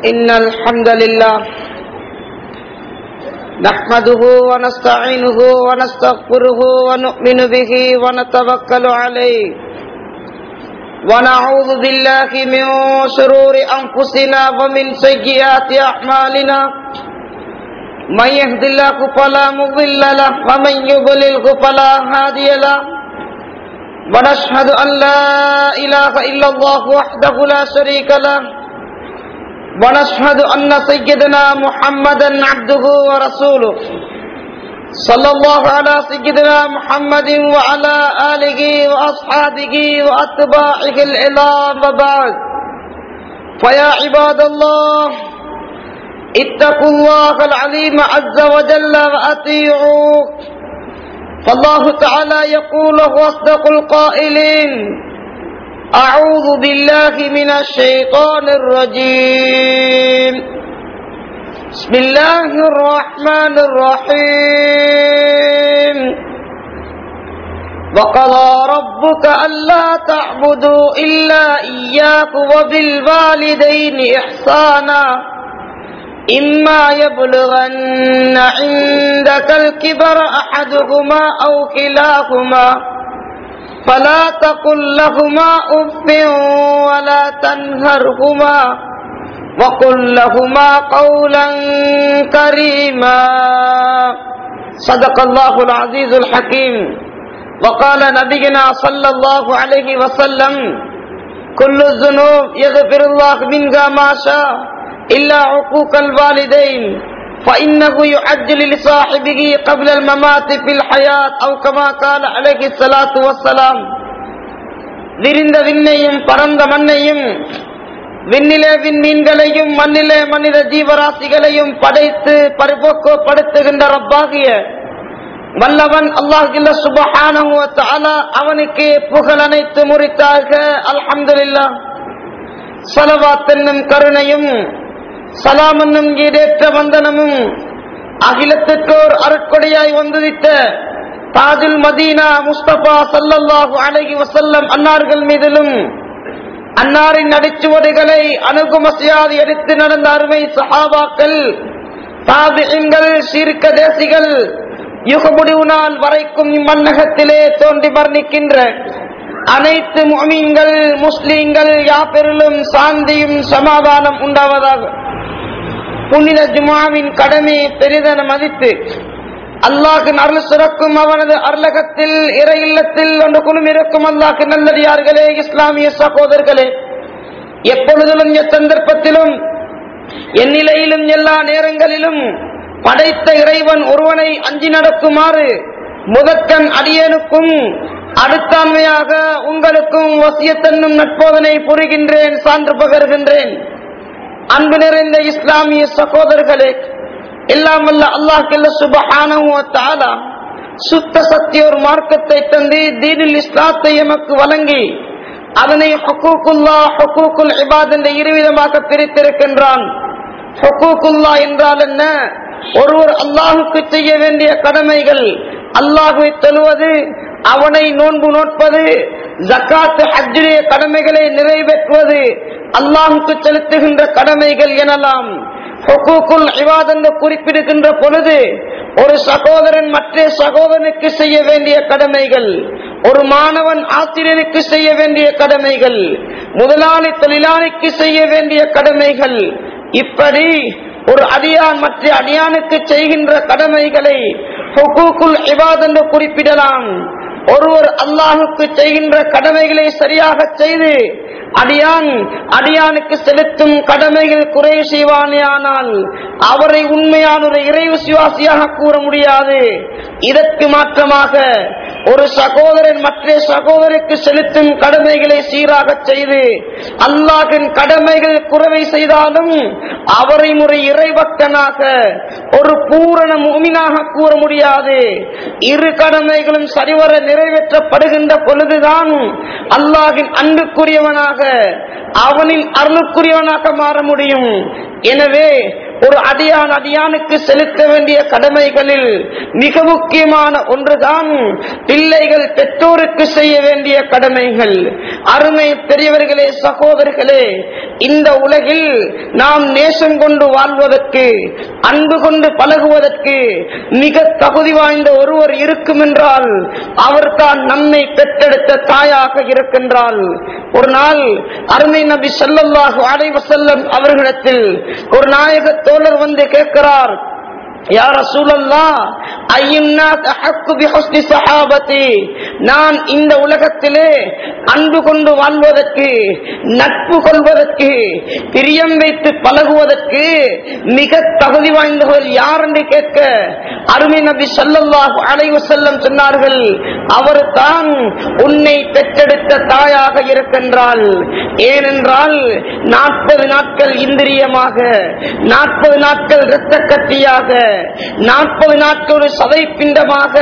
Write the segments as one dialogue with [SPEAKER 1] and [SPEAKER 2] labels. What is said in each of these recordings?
[SPEAKER 1] إن الحمد لله نحمده ونستعينه ونستغفره ونؤمن به ونتوكل عليه ونعوذ بالله من شرور أنفسنا ومن سيئات أعمالنا من يهد الله فلا مضل له ومن يضلله فلا هادي له ونشهد أن لا إله إلا الله وحده لا شريك له ونشهد أن سيدنا محمدا عبده ورسوله صلى الله على سيدنا محمد وعلى آله وأصحابه وأتباعه العلام وبعد فيا عباد الله اتقوا الله العليم عز وجل وأطيعوه فالله تعالى يقول واصدق القائلين أعوذ بالله من الشيطان الرجيم بسم الله الرحمن الرحيم وقضى ربك ألا تعبدوا إلا إياه وبالوالدين إحسانا إما يبلغن عندك الكبر أحدهما أو كلاهما فلا تقل لهما أف ولا تنهرهما وقل لهما قولا كريما صدق الله العزيز الحكيم وقال نبينا صلى الله عليه وسلم كل الذنوب يغفر الله منها ما شاء إلا عقوق الوالدين فإنه يعجل لصاحبه قبل الممات في الحياة أو كما قال عليه الصلاة والسلام விரிந்த விண்ணையும் பரந்த மண்ணையும் விண்ணிலே விண்மீன்களையும் மண்ணிலே மனித ஜீவராசிகளையும் படைத்து பரிபோக்கப்படுத்துகின்ற ரப்பாகிய வல்லவன் அல்லாஹில்ல சுபஹான அவனுக்கு புகழ் அனைத்து முறித்தாக அல்ஹம்துலில்லா சலவாத் என்னும் கருணையும் சலாம் என்னும் ஈடேற்ற வந்தனமும் அகிலத்திற்கோர் அருட்கொடையாய் வந்துதித்த தாஜுல் மதீனா முஸ்தபா சல்லல்லாஹு அலஹி வசல்லம் அன்னார்கள் மீதிலும் அன்னாரின் நடிச்சுவடுகளை அணுகுமசியாது எடுத்து நடந்த அருமை சஹாபாக்கள் தாபிகள் சீர்க்க தேசிகள் யுக முடிவு நாள் வரைக்கும் இம்மன்னகத்திலே தோன்றி வர்ணிக்கின்ற அனைத்து முமீன்கள் முஸ்லீம்கள் யாப்பெருளும் சாந்தியும் சமாதானம் உண்டாவதாக புனித ஜுமாவின் கடமை பெரிதென மதித்து அல்லாஹின் அருள் சிறக்கும் அவனது அருளகத்தில் இறை இல்லத்தில் ஒன்று குழும் இருக்கும் அல்லாஹு நல்லடியார்களே இஸ்லாமிய சகோதரர்களே எப்பொழுதிலும் எச்சந்தர்ப்பத்திலும் எந்நிலையிலும் எல்லா நேரங்களிலும் படைத்த இறைவன் ஒருவனை அஞ்சி நடக்குமாறு முதற்கண் அடியனுக்கும் அடுத்தாண்மையாக உங்களுக்கும் வசியத்தன்னும் நட்போதனை புரிகின்றேன் சான்று பகர்கின்றேன் அன்பு நிறைந்த இஸ்லாமிய சகோதரர்களே எல்லாம் வல்ல அல்லாஹ் சுபஹானா சுத்த சத்தியோர் மார்க்கத்தை தந்து தீனில் இஸ்லாத்தை எமக்கு வழங்கி அதனை ஹக்கூக்குல்லா ஹக்கூக்குல் இபாத் என்ற இருவிதமாக பிரித்திருக்கின்றான் ஹக்கூக்குல்லா என்றால் என்ன ஒருவர் அல்லாஹுக்கு செய்ய வேண்டிய கடமைகள் அல்லாஹுவை தொழுவது அவனை நோன்பு நோட்பது ஜக்காத்து ஹஜ்ஜுடைய கடமைகளை நிறைவேற்றுவது அல்லாஹுக்கு செலுத்துகின்ற கடமைகள் எனலாம் என்று குறிப்பிடுகின்ற பொழுது ஒரு சகோதரன் மற்ற சகோதரனுக்கு செய்ய வேண்டிய கடமைகள் ஒரு மாணவன் ஆசிரியருக்கு செய்ய வேண்டிய கடமைகள் முதலாளி தொழிலாளிக்கு செய்ய வேண்டிய கடமைகள் இப்படி ஒரு அடியான் மற்ற அடியானுக்கு செய்கின்ற கடமைகளை என்று குறிப்பிடலாம் ஒருவர் அல்லாஹுக்கு செய்கின்ற கடமைகளை சரியாக செய்து அடியான் அடியானுக்கு செலுத்தும் கடமைகள் குறை செய்வானே ஆனால் அவரை உண்மையான ஒரு இறை விசுவாசியாக கூற முடியாது இதற்கு மாற்றமாக ஒரு சகோதரன் மற்ற சகோதரிக்கு செலுத்தும் கடமைகளை சீராக செய்து அல்லாஹின் கடமைகள் குறவை செய்தாலும் அவரை முறை இறைபக்தனாக ஒரு பூரண மூமினாக கூற முடியாது இரு கடமைகளும் சரிவர நிறைவேற்றப்படுகின்ற பொழுதுதான் அல்லாஹின் அன்புக்குரியவனாக அவனின் அருளுக்குரியவனாக மாற முடியும் எனவே ஒரு அடியான் அடியானுக்கு செலுத்த வேண்டிய கடமைகளில் மிக முக்கியமான ஒன்றுதான் பிள்ளைகள் பெற்றோருக்கு செய்ய வேண்டிய கடமைகள் அருமை பெரியவர்களே சகோதரர்களே இந்த உலகில் நாம் நேசம் கொண்டு வாழ்வதற்கு அன்பு கொண்டு பழகுவதற்கு மிக தகுதி வாய்ந்த ஒருவர் இருக்கும் என்றால் அவர் தான் நம்மை பெற்றெடுத்த தாயாக இருக்கின்றால் ஒரு நாள் அருமை நபி ஸல்லல்லாஹு அலைஹி வஸல்லம் அவர்களிடத்தில் ஒரு நாயக தோழர் வந்து கேட்கிறார் யா ரசூலல்லாஹ் ஐயுன்னாஸ் அஹக்கு பிஹுஸ்னி ஸஹாபதி நான் இந்த உலகத்திலே அன்பு கொண்டு வாழ்வதற்கு நட்பு கொள்வதற்கு பிரியம் வைத்து பழகுவதற்கு மிக தகுதி வாய்ந்தவர்கள் யார் என்று கேட்க அருமை நபி ஸல்லல்லாஹு அலைஹி வஸல்லம் சொன்னார்கள் அவர் தான் உன்னை பெற்றெடுத்த தாயாக இருக்கின்றாள் ஏனென்றால் நாற்பது நாட்கள் இந்திரியமாக நாற்பது நாட்கள் இரத்த கத்தியாக நாற்பது நாட்கள் ஒரு சதை பிண்டமாக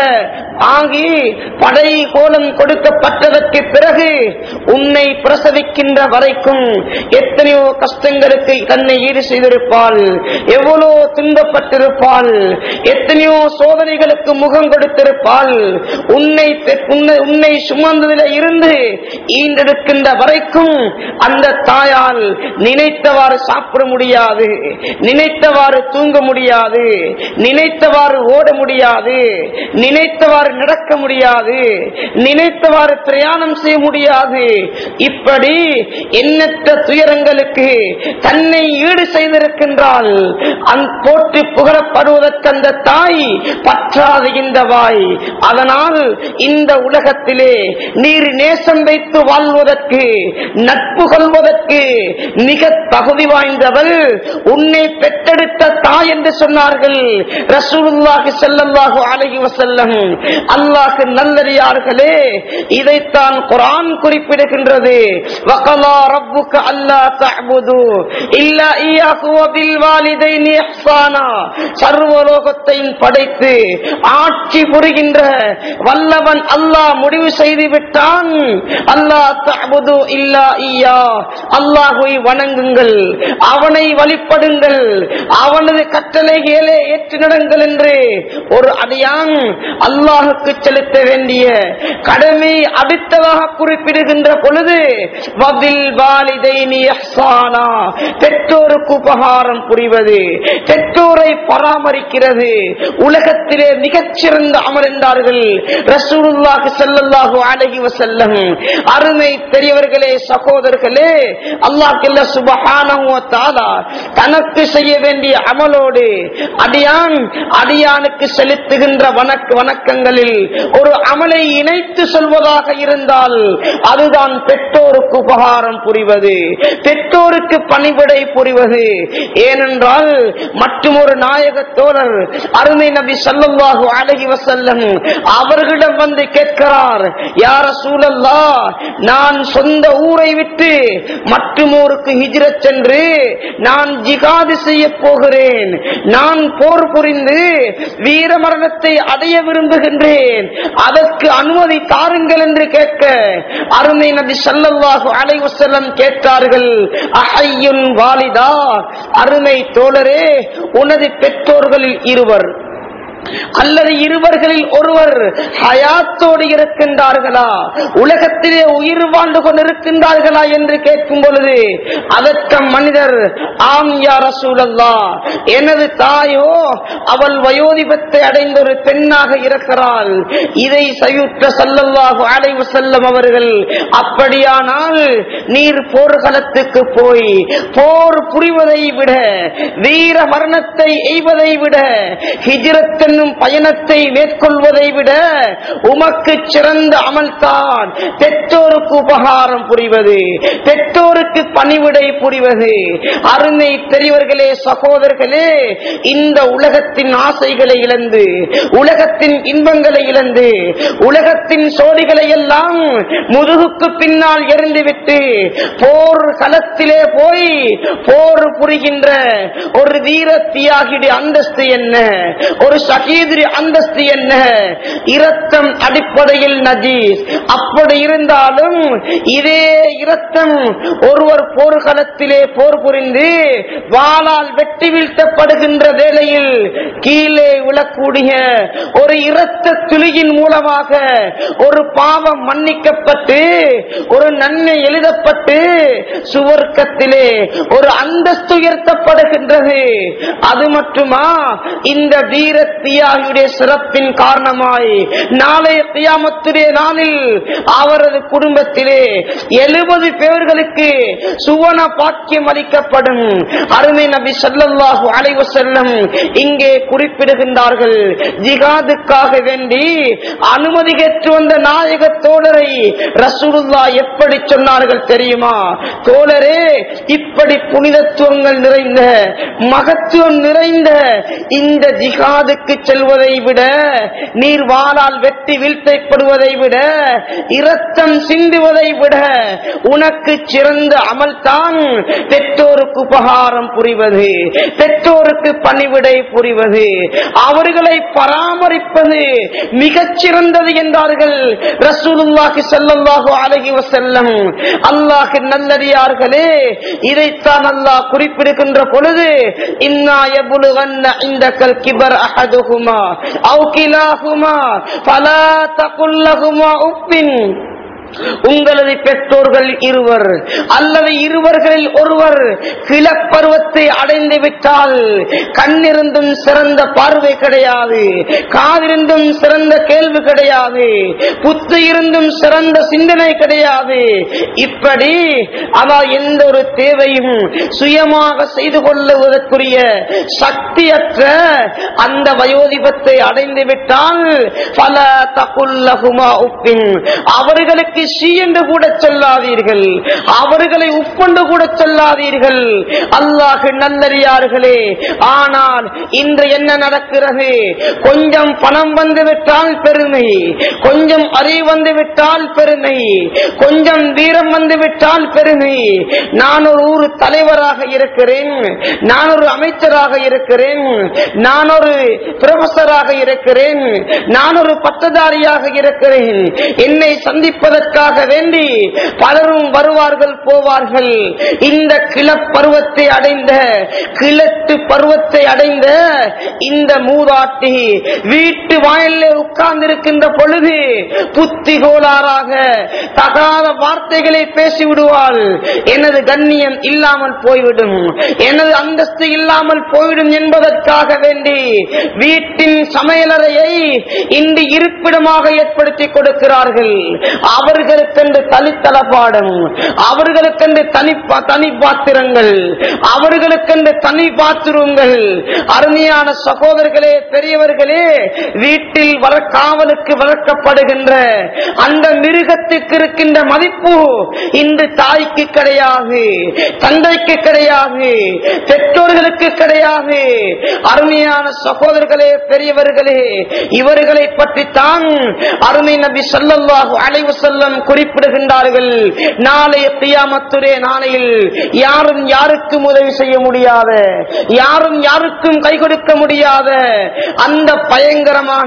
[SPEAKER 1] ஆகி படை கோலம் கொடுக்கப்பட்டதற்கு பிறகு உன்னை பிரசவிக்கின்ற வரைக்கும் எத்தனையோ கஷ்டங்களுக்கு தன்னை ஈடு செய்திருப்பாள் எவ்வளோ துன்பப்பட்டிருப்பாள் எத்தனையோ சோதனைகளுக்கு முகம் கொடுத்திருப்பாள் உன்னை பெ- உன்னை- உன்னை சுமந்ததில் இருந்து ஈண்டெடுக்கின்ற வரைக்கும் அந்த தாயால் நினைத்தவாறு சாப்பிட முடியாது நினைத்தவாறு தூங்க முடியாது நினைத்தவாறு ஓட முடியாது நினைத்தவாறு நடக்க முடியாது நினைத்தவாறு பிரயாணம் செய்ய முடியாது இப்படி எண்ணற்ற துயரங்களுக்கு தன்னை ஈடு செய்திருக்கின்றாள் அந் போற்றி புகழப்படுவதற்கு அந்த தாய் பற்றாது இந்த வாய் அதனால் இந்த உலகத்திலே நீர் நேசம் வைத்து வாழ்வதற்கு நட்பு கொள்வதற்கு மிக தகுதி வாய்ந்தவள் உன்னை பெற்றெடுத்த தாய் என்று சொன்னார்கள் ரசூலுல்லாஹி ஸல்லல்லாஹு அலைஹி வஸல்லம் அல்லாஹ் நல்லடியார்களே இதைத்தான் குர்ஆன் குறிப்பிடுகின்றது வகலா ரப்புக அல்லா தஅபுது இல்லா இய்யாஹு வபில் வாலிதைனி இஹ்சானா சர்வலோகத்தையும் படைத்து ஆட்சி புரிகின்ற வல்லவன் அல்லாஹ் முடிவு செய்து விட்டான் அல்லாஹ் தஅபுது இல்லா இய்யா அல்லாஹ்வை வணங்குங்கள் அவனை வழிபடுங்கள் அவனது கட்டளைகளை ஏற்று நடங்கள் என்று ஒரு அடியான் அல்லாஹுக்கு செலுத்த வேண்டிய கடமை அடுத்ததாக குறிப்பிடுகின்ற பொழுது வபில் வாலிதைனி இஹ்சானா பெற்றோருக்கு உபகாரம் புரிவது பெற்றோரை பராமரிக்கிறது உலகத்திலே மிகச்சிறந்த அமல் என்றார்கள் ரசூலுல்லாஹி ஸல்லல்லாஹு அலைஹி வஸல்லம் அருமை பெரியவர்களே சகோதரர்களே அல்லாஹ் சுபஹானஹு வ தஆலா தனக்கு செய்ய வேண்டிய அமலோடு அடியான் அடியானுக்கு செலுத்துகின்ற வணக்க வணக்கங்களில் ஒரு அமலை இணைத்து சொல்வதாக இருந்தால் அதுதான் பெற்றோருக்கு உபகாரம் புரிவது பெற்றோருக்கு பணிவிடை புரிவது ஏனென்றால் மற்றும் ஒரு நாயக தோழர் அருமை நபி ஸல்லல்லாஹு அலைஹி வஸல்லம் அவர்களிடம் வந்து கேட்கிறார் யார சூழல்லா நான் சொந்த ஊரை விட்டு மற்றும் ஊருக்கு ஹிஜ்ரத் சென்று நான் ஜிகாது செய்ய போகிறேன் நான் போர் புரிந்து வீர மரணத்தை அடைய விரும்புகின்றேன் அதற்கு அனுமதி தாருங்கள் என்று கேட்க அருமை நபி ஸல்லல்லாஹு அலைஹி வஸல்லம் கேட்டார்கள் அஹய்யுன் வாலிதா அருமை தோழரே உனது பெற்றோர்களில் இருவர் அல்லது இருவர்களில் ஒருவர் ஹயாத்தோடு இருக்கின்றார்களா உலகத்திலே உயிர் வாழ்ந்து கொண்டிருக்கின்றார்களா என்று கேட்கும் பொழுது அதற்கு மனிதர் ஆம் யார சூழல்லா எனது தாயோ அவள் வயோதிபத்தை அடைந்த ஒரு பெண்ணாக இருக்கிறாள் இதை சயுற்ற சல்லல்லாஹு அலைவு செல்லம் அவர்கள் அப்படியானால் நீர் போர்க்களத்துக்கு போய் போர் புரிவதை விட வீர மரணத்தை எய்வதை விட ஹிஜ்ரத் என்னும் பயணத்தை மேற்கொள்வதை விட உமக்கு சிறந்த அமல்தான் பெற்றோருக்கு உபகாரம் புரிவது பெற்றோருக்கு பணிவிடை புரிவது அருமை பெரியவர்களே சகோதரர்களே இந்த உலகத்தின் ஆசைகளை இழந்து உலகத்தின் இன்பங்களை இழந்து உலகத்தின் சோதிகளை எல்லாம் முதுகுக்கு பின்னால் எறிந்துவிட்டு போர் களத்திலே போய் போர் புரிகின்ற ஒரு வீர தியாகியுடைய அந்தஸ்து என்ன ஒரு சக ஷஹீதுடைய அந்தஸ்து என்ன இரத்தம் அடிப்படையில் நஜீஸ் அப்படி இருந்தாலும் இதே இரத்தம் ஒருவர் போர்க்களத்திலே போர் புரிந்து வாளால் வெட்டி வீழ்த்தப்படுகின்ற வேளையில் கீழே விழக்கூடிய ஒரு இரத்த துளியின் மூலமாக ஒரு பாவம் மன்னிக்கப்பட்டு ஒரு நன்மை எழுதப்பட்டு சுவர்க்கத்திலே ஒரு அந்தஸ்து உயர்த்தப்படுகின்றது அது மட்டுமா இந்த வீர தியாகியுடைய சிறப்பின் காரணமாய் நாளைய தியாமத்துடைய நாளில் அவரது குடும்பத்திலே எழுபது பேர்களுக்கு சுவன பாக்கியம் அளிக்கப்படும் அருமை நபி ஸல்லல்லாஹு அலைஹி வஸல்லம் இங்கே குறிப்பிடுகின்றார்கள் ஜிகாதுக்காக வேண்டி அனுமதி கேட்டு வந்த நாயக தோழரை ரசூலுல்லா எப்படி சொன்னார்கள் தெரியுமா தோழரே இப்படி புனிதத்துவங்கள் நிறைந்த மகத்துவம் நிறைந்த இந்த ஜிகாதுக்கு செல்வதை விட நீர் வாளால் வெட்டி வீழ்த்தைப்படுவதை விட இரத்தம் சிந்துவதை விட உனக்கு சிறந்த அமல்தான் பெற்றோருக்கு உபகாரம் புரிவது பெற்றோருக்கு பணிவிடை புரிவது அவர்களை பராமரிப்பது மிகச் சிறந்தது என்றார்கள் ரசூலுல்லாஹி ஸல்லல்லாஹு அலைஹி வஸல்லம் அல்லாஹ் நல்லடியார்களே இதைத்தான் அல்லாஹ் குறிப்பிடுகின்ற பொழுது இன்னா யபுலுகன்ன இந்தக்கல் கிபர் அஹதுஹுமா அவு கிலாஹுமா ஃபலா தகுல் லஹுமா உப்பின் உங்களது பெற்றோர்கள் இருவர் அல்லது இருவர்களில் ஒருவர் கிளப்பருவத்தை அடைந்து விட்டால் கண்ணிருந்தும் சிறந்த பார்வை கிடையாது காதிருந்தும் சிறந்த கேள்வி கிடையாது புத்து இருந்தும் சிறந்த சிந்தனை கிடையாது இப்படி அவ எந்த ஒரு தேவையும் சுயமாக செய்து கொள்ளுவதற்குரிய சக்தியற்ற அந்த வயோதிபத்தை அடைந்து விட்டால் பல தகுல்லகுமா உப்பின் அவர்களுக்கு சி என்று கூட சொல்லாதீர்கள் அவர்களை உப்பென்று கூட சொல்லாதீர்கள் அல்லாஹ் நல்லறியார்களே ஆனால் இன்று என்ன நடக்கிறது கொஞ்சம் பணம் வந்து விட்டால் பெருமை கொஞ்சம் அறிவு வந்து விட்டால் பெருமை கொஞ்சம் வீரம் வந்து விட்டால் பெருமை நான் ஒரு ஊர் தலைவராக இருக்கிறேன் நான் ஒரு அமைச்சராக இருக்கிறேன் நான் ஒரு புரொஃபசராக இருக்கிறேன் நான் ஒரு பட்டதாரியாக இருக்கிறேன் என்னை சந்திப்பதற்காக வேண்டி பலரும் வருவார்கள் போவார்கள் இந்த கிளப்பருவத்தை அடைந்த கிழட்டு பருவத்தை அடைந்த இந்த மூதாட்டி வீட்டு வாயிலே உட்கார்ந்திருக்கின்ற பொழுது புத்தி கோளாறாக தகாத வார்த்தைகளை பேசி விடுவாள் எனது கண்ணியம் இல்லாமல் போய்விடும் எனது அந்தஸ்து இல்லாமல் போய்விடும் என்பதற்காக வேண்டி வீட்டின் சமையலறையை இன்று இருப்பிடமாக ஏற்படுத்தி கொடுக்கிறார்கள் அவர்களுக்கென்று தனித்தளபாடம் அவர்களுக்கென்று தனி தனி பாத்திரங்கள் அவர்களுக்கென்று தனி பாத்திரங்கள் அருமையான சகோதரர்களே பெரியவர்களே வீட்டில் வர காவலுக்கு வளர்க்கப்படுகின்ற அந்த மிருகத்துக்கு இருக்கின்ற மதிப்பு இன்று தாய்க்கு கிடையாது தந்தைக்கு கிடையாது பெற்றோர்களுக்கு கிடையாது அருமையான சகோதரர்களே பெரியவர்களே இவர்களை பற்றி தான் அருமை நபி ஸல்லல்லாஹு அலைஹி வஸல்லம் குறிப்பிடுகின்றார்கள் நாளைய கியாமத்துடைய நாளையில் யாரும் யாருக்கும் உதவி செய்ய முடியாத யாரும் யாருக்கும் கை கொடுக்க முடியாத அந்த பயங்கரமான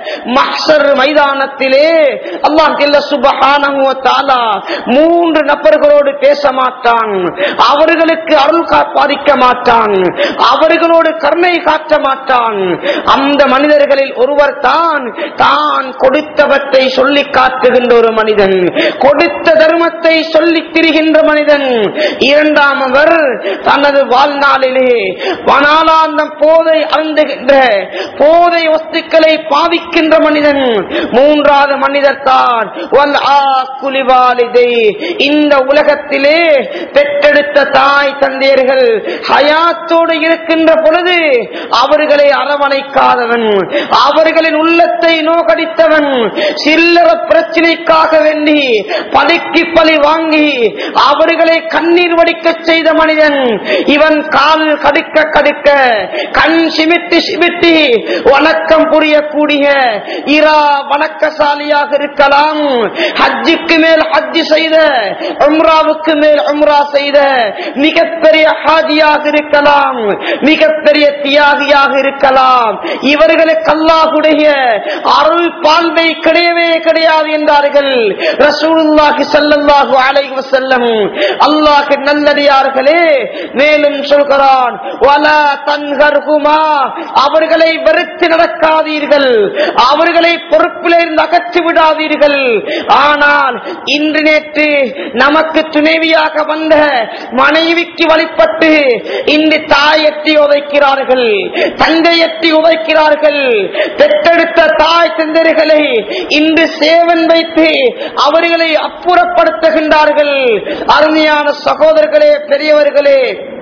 [SPEAKER 1] மஹ்சர் மைதானத்திலே அல்லாஹ் ஜல்ல சுப்ஹானஹு வ தஆலா மூன்று நபர்களோடு பேச மாட்டான் அவர்களுக்கு அருள் காப்பாதிக்க மாட்டான் அவர்களோடு கருணை காட்ட மாட்டான் அந்த மனிதர்களில் ஒருவர் தான் தான் கொடுத்தவற்றை சொல்லி காட்டுகின்ற ஒரு மனிதன் கொடுத்த தர்மத்தை சொல்லி திரிகின்ற மனிதன் இரண்டாம் அவர் தனது வாழ்நாளிலே வனாலாந்தம் போதை அருந்துகின்ற போதை வஸ்துக்களை பாவிக்கின்ற மனிதன் மூன்றாவது மனிதர் தான் வல் ஆக்குலிவாலிதை இந்த உலகத்திலே பெற்றெடுத்த தாய் தந்தையர்கள் ஹயாத்தோடு இருக்கின்ற பொழுது அவர்களை அரவணைக்காதவன் அவர்களின் உள்ளத்தை நோக்கடித்தவன் சில்லற பிரச்சனைக்காக வேண்டி வேண்டி பலிக்கு பலி வாங்கி அவர்களை கண்ணீர் வடிக்க செய்த மனிதன் இவன் கால் கடுக்க கடுக்க கண் சிமிட்டி சிமிட்டி வணக்கம் புரியக்கூடிய இரா வணக்கசாலியாக இருக்கலாம் ஹஜ்ஜுக்கு மேல் ஹஜ்ஜு செய்த உம்ராவுக்கு மேல் உம்ரா செய்த மிகப்பெரிய ஹாஜியாக இருக்கலாம் மிகப்பெரிய தியாகியாக இருக்கலாம் இவர்களுக்கு அல்லாஹுடைய அருள் பால்வை கிடையவே கிடையாது என்றார்கள் ரசூலுல்லாஹி ஸல்லல்லாஹு அலைஹி வஸல்லம் அல்லாஹ் நல்லடியார்களே மேலும் சொல்கிறான் வலா தன்ஹர்ஹுமா அவர்களை வெறுத்து நடக்காதீர்கள் அவர்களை பொறுப்பிலிருந்து அகற்றி விடாதீர்கள் ஆனால் இன்று நேற்று நமக்கு துணைவியாக வந்த மனைவிக்கு வழிபட்டு இன்று தாயற்றி உதைக்கிறார்கள் தங்கையற்றி உதைக்கிறார்கள் பெற்றெடுத்த தாய் தந்தர்களை இன்று சேவன் வைத்து அவர்களை அப்புறப்படுத்துகின்றார்கள் அருமையான சகோதரர்களே பெரியவர்களே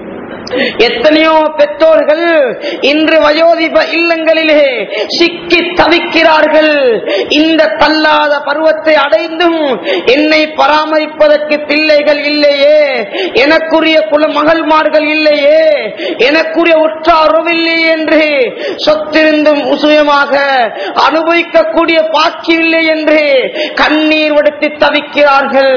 [SPEAKER 1] எத்தனையோ பெற்றோர்கள் இன்று வயோதிப இல்லங்களிலே சிக்கி தவிக்கிறார்கள் இந்த தள்ளாத பருவத்தை அடைந்தும் என்னை பராமரிப்பதற்கு பிள்ளைகள் இல்லையே எனக்குரிய குல மகள்மார்கள் இல்லையே எனக்குரிய உற்றாரும் இல்லையே என்று சொத்திருந்தும் சுயமாக அனுபவிக்கக்கூடிய பாக்கி இல்லை என்று கண்ணீர் வடுத்து தவிக்கிறார்கள்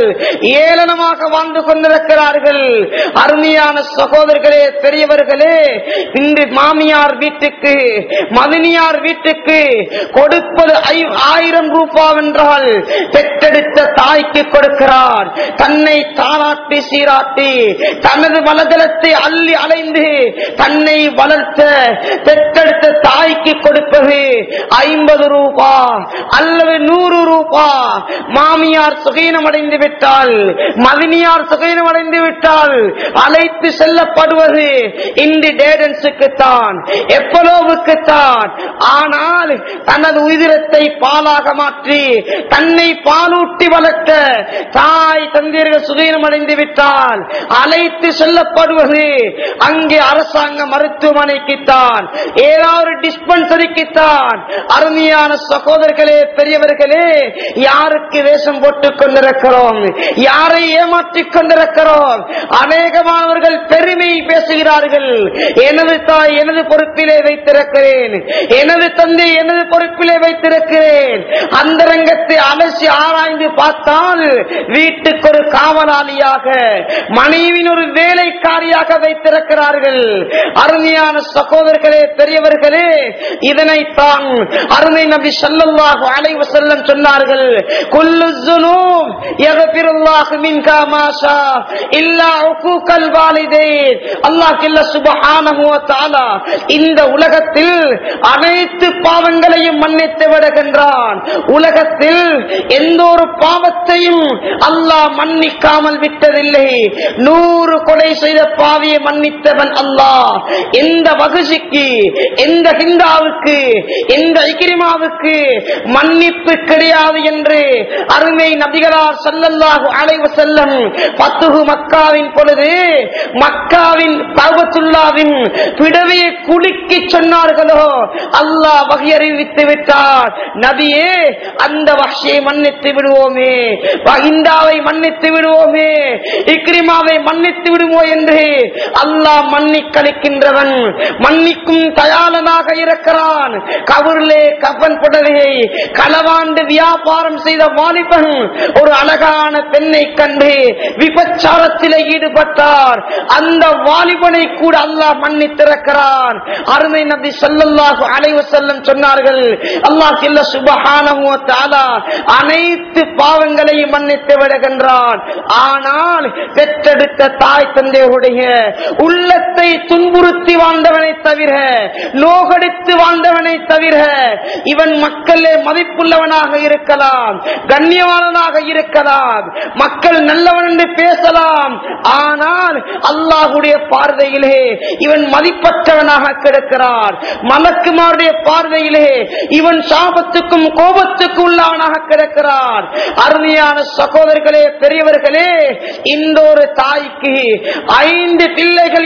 [SPEAKER 1] ஏளனமாக வாழ்ந்து கொண்டிருக்கிறார்கள் அருமையான சகோதரர்களே பெரியவர்களே இன்று மாமியார் வீட்டுக்கு மதினியார் வீட்டுக்கு கொடுப்பது ஐ- ஆயிரம் ரூபாய் என்றால் பெற்றெடுத்த தாய்க்கு கொடுக்கிறார் தன்னை தாராட்டி சீராட்டி தனது வலதளத்தை அள்ளி அலைந்து தன்னை வளர்த்த பெற்றெடுத்த தாய்க்கு கொடுப்பது ஐம்பது ரூபா அல்லது நூறு ரூபா மாமியார் சுகீனம் அடைந்து விட்டால் மதினியார் சுகீனம் அடைந்து விட்டால் அழைத்து செல்லப்படுவது இன்று டேடன்ஸுக்கு தான் எப்பலோவுக்கு தான் ஆனால் தனது உதிரத்தை பாலாக மாற்றி தன்னை பாலூட்டி வளர்த்த தாய் தந்தையர்கள் சுகீனம் அடைந்து விட்டால் அழைத்து செல்லப்படுவது அங்கே அரசாங்க மருத்துவமனைக்கு தான் ஏதாவது டிஸ்பென்சரிக்கு தான் அருமையான சகோதரர்களே பெரியவர்களே யாருக்கு வேஷம் போட்டுக் கொண்டிருக்கிறோம் யாரை ஏமாற்றிக் கொண்டிருக்கிறோம் அநேகமானவர்கள் பெருமை பேசுகிறார்கள் எனது தாய் எனது பொறுப்பிலே வைத்திருக்கிறேன் எனது தந்தை எனது பொறுப்பிலே வைத்திருக்கிறேன் அந்த ரங்கத்தை அலசி ஆராய்ந்து பார்த்தால் வீட்டுக்கு ஒரு காவலாளியாக மனைவின் ஒரு வேலைக்காரியாக வைத்திருக்கிறார்கள் அருமையான சகோதரர்களே பெரியவர்களே இதனைத்தான் அருமை நபி ஸல்லல்லாஹு அலைஹி வஸல்லம் சொன்னார்கள் குல்லு ஸுனூப் யக்ஃபிருல்லாஹு மின்கா மா ஷா இல்லா உகூகல் வாலிதைன் அல்லாஹ் இல்ல சுப்ஹானஹு வ தஆலா இந்த உலகத்தில் அனைத்து பாவங்களையும் மன்னித்து விடுகின்றான் உலகத்தில் எந்த ஒரு பாவத்தையும் அல்லாஹ் மன்னிக்காமல் விட்டதில்லை நூறு கொலை செய்த பாவியை மன்னித்தவன் அல்லாஹ் எந்த வகுசிக்கு எந்த ஹிந்தாவுக்கு எந்த இக்ரிமாவுக்கு மன்னிப்பு கிடையாது என்று அருமை நபிகளார் ஸல்லல்லாஹு அலைஹி வஸல்லம் பத்துகு மக்காவின் பொழுது மக்காவின் தௌபத்துல்லாவின் பிடவையை குலுக்கி சொன்னார்களோ அல்லாஹ் வகை அறிவித்து விட்டார் நபியே அந்த வஹ்ஷியை மன்னித்து விடுவோமே வஹிந்தாவை மன்னித்து விடுவோமே இக்ரிமாவை மன்னித்து விடுமோ என்று அல்லாஹ் மன்னிக்களிக்கின்றவன் மன்னிக்கும் தயாளனாக இருக்கிறான் கபூரிலே கபன் புடவையை களவாண்டு வியாபாரம் செய்த வாலிபன் ஒரு அழகான பெண்ணை கண்டு விபச்சாரத்திலே ஈடுபட்டார் அந்த வாலிபனை கூட அல்லாஹ் மன்னித்திருக்கிறான் அருமை நபி ஸல்லல்லாஹு அலைஹி வஸல்லம் சொன்னார்கள் அல்லாஹ் இல்ல சுப்ஹானஹு வ தஆலா அனைத்து பாவங்களையும் மன்னித்து விடுகின்றான் ஆனால் பெற்றெடுத்த தாய் தந்தையுடைய உள்ளத்தை துன்புறுத்தி வாழ்ந்தவனை தவிர நோகடித்து வாழ்ந்தவனை தவிர இவன் மக்களே மதிப்புள்ளவனாக இருக்கலாம் கண்ணியவானனாக இருக்கலாம் மக்கள் நல்லவன் என்று பேசலாம் ஆனால் அல்லாஹுடைய பார்வையிலே இவன் மதிப்பற்றவனாக கிடக்கிறார் மலக்குமாருடைய பார்வையிலே இவன் சாபத்துக்கும் கோபத்துக்கும் உள்ளவனாக கிடக்கிறார் அருமையான சகோதரர்களே பெரியவர்களே இந்த ஒரு தாய்க்கு ஐந்து பிள்ளைகள் இருந்தால்